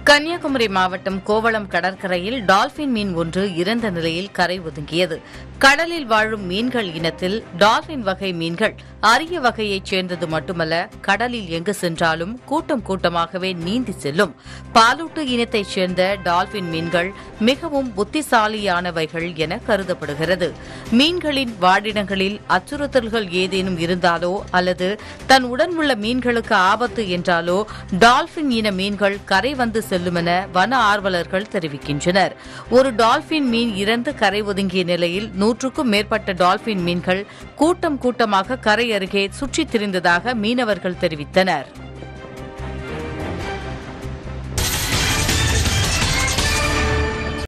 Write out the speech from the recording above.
கன்னியாகுமரி மாவட்டம் கோவளம் கடற்கரையில் டால்பின் மீன் ஒன்று இறந்த நிலையில் கரை ஒதுங்கியது கடலில் வாழும் மீன்கள் இனத்தில் டால்பின் வகை மீன்கள் அரிய வகையைச் சேர்ந்தது மட்டுமல்ல கடலில் எங்கு சென்றாலும் கூட்டம் கூட்டமாகவே நீந்தி செல்லும் பாலூட்டு இனத்தைச் சேர்ந்த டால்பின் மீன்கள் மிகவும் புத்திசாலியானவைகள் என கருதப்படுகிறது மீன்களின் வாழிடங்களில் அச்சுறுத்தல்கள் ஏதேனும் இருந்தாலோ அல்லது தன் உடன் உள்ள மீன்களுக்கு ஆபத்து என்றாலோ டால்பின் இன மீன்கள் கரை வந்து செல்லும் என வன ஆர்வலர்கள் தெரிவிக்கின்றனர் ஒரு டால்பின் மீன் இறந்து கரை ஒதுங்கிய நிலையில் நூற்றுக்கும் மேற்பட்ட டால்பின் மீன்கள் கூட்டம் கூட்டமாக கரை அருகே சுற்றித் திரிந்ததாக மீனவர்கள் தெரிவித்தனர்